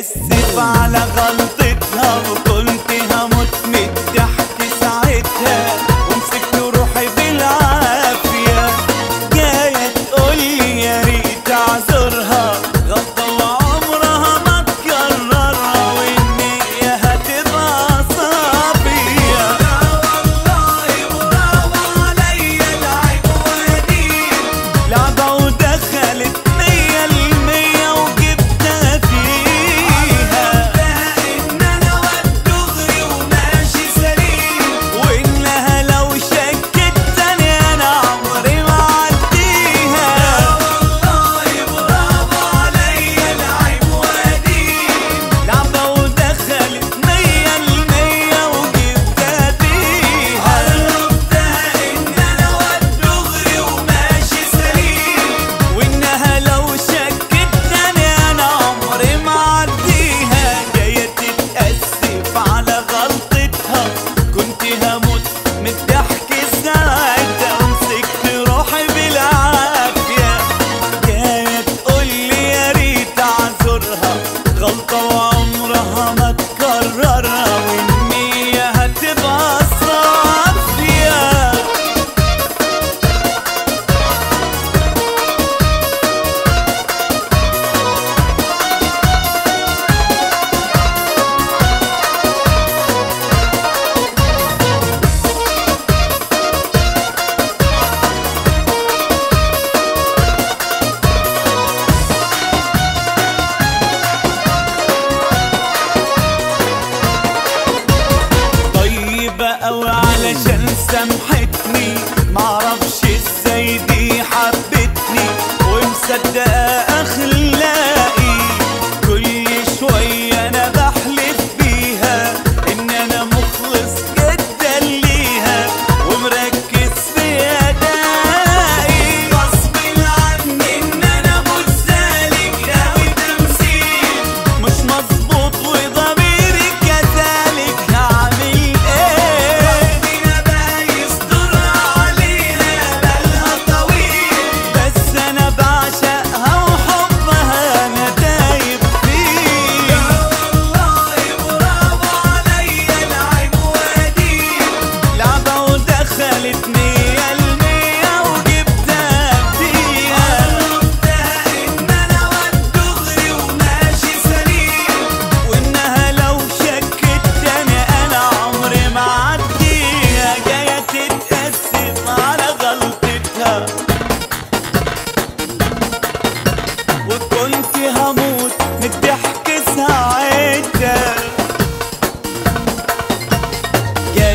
تتأسف على غلطتها وكنت هموت من الضحك ساعتها ومسكت روحي بالعافية جاية تقولي يا ريت اعذرها غلطة وعمرها ما تكررها والنية هتبقى صافية والله برافو عليا العيب وهدير لعبة ودخلت مية المية وجبتها فيها إن أنا واد دغري وماشي سليم وإنها لو شكت تاني أنا عمري ما عديها والله برافو عليا العيب وهدير لعبة ودخلت مية المية وجبتها فيها عرفتها إن أنا واد دغري وماشي سليم وإنها لو شكت تاني أنا عمري ما عديها جاية تتأسف على غلطتها كنت هموت من الضحك ساعتها ومسكت روحي بالعافية جاية تقولي يا ريت أعذرها غلطة وعمرها ما تكررها والنية هتبقى صافية طيبة أوي علشان سامحتني معرفش ازاي دي حبتني ومصدقة أخلاقي كل شوية أنا بحلف بيها إن أنا مخلص جدا ليها ومركز في أدائي غصب عني إن أنا مش سالك أوي تمثيل مش مظبوط وضميري كذلك هعمل ايه ربنا بقى يستر عليها بالها طويل بس انا بعشقها وحبها انا دايب فيه والله برافو عليا العيب وهدير لعبة ودخلت مية المية وجبتها فيها عرفتها ان انا واد دغري وماشي سليم وانها لو شكت تاني انا عمري ما عديها جاية تتأسف على غلطتها وكنت هموت من الضحك